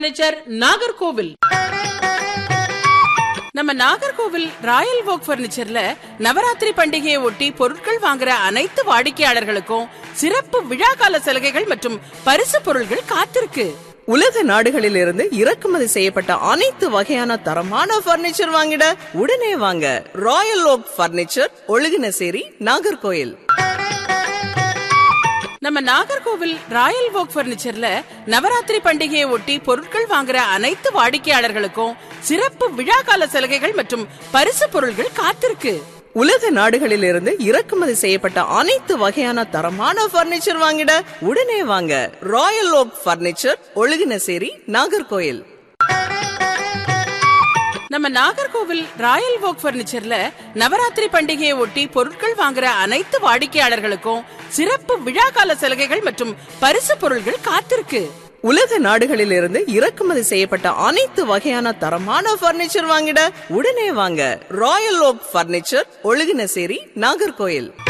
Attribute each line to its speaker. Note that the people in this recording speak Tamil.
Speaker 1: பர்னிச்சர் நாகர்கோவில் நம்ம நாகர்கோவில் ராயல் வோக் பர்னிச்சர்ல நவராத்திரி பண்டிகையை ஒட்டி பொருட்கள் வாங்குற அனைத்து வாடிக்கையாளர்களுக்கும் சிறப்பு விழாக்கால சலுகைகள் மற்றும் பரிசு பொருள்கள் காத்திருக்கு
Speaker 2: உலக நாடுகளிலிருந்து இறக்குமதி செய்யப்பட்ட அனைத்து வகையான தரமான பர்னிச்சர் வாங்கிட உடனே வாங்க royal oak furniture Ozhuginasseri Nagercoil
Speaker 1: நம்ம நாகர்கோவில் ராயல் வோக் பர்னிச்சர்ல நவராத்திரி பண்டிகையை ஒட்டி பொருட்கள் வாங்குற அனைத்து வாடிக்கையாளர்களுக்கும் சிறப்பு விழாக்கால சலுகைகள் மற்றும் பரிசு பொருள்கள் காத்திருக்கு
Speaker 2: உலக நாடுகளிலிருந்து இறக்குமதி செய்யப்பட்ட அனைத்து வகையான தரமான பர்னிச்சர் வாங்கிட உடனே வாங்க royal oak furniture Ozhuginasseri Nagercoil
Speaker 1: நம்ம நாகர்கோவில் ராயல் வோக் பர்னிச்சர்ல நவராத்திரி பண்டிகையை ஒட்டி பொருட்கள் வாங்குற அனைத்து வாடிக்கையாளர்களுக்கும் சிறப்பு விழாக்கால சலுகைகள் மற்றும் பரிசு பொருள்கள் காத்திருக்கு
Speaker 2: உலக நாடுகளிலிருந்து இறக்குமதி செய்யப்பட்ட அனைத்து வகையான தரமான பர்னிச்சர் வாங்கிட உடனே வாங்க royal oak furniture Ozhuginasseri Nagercoil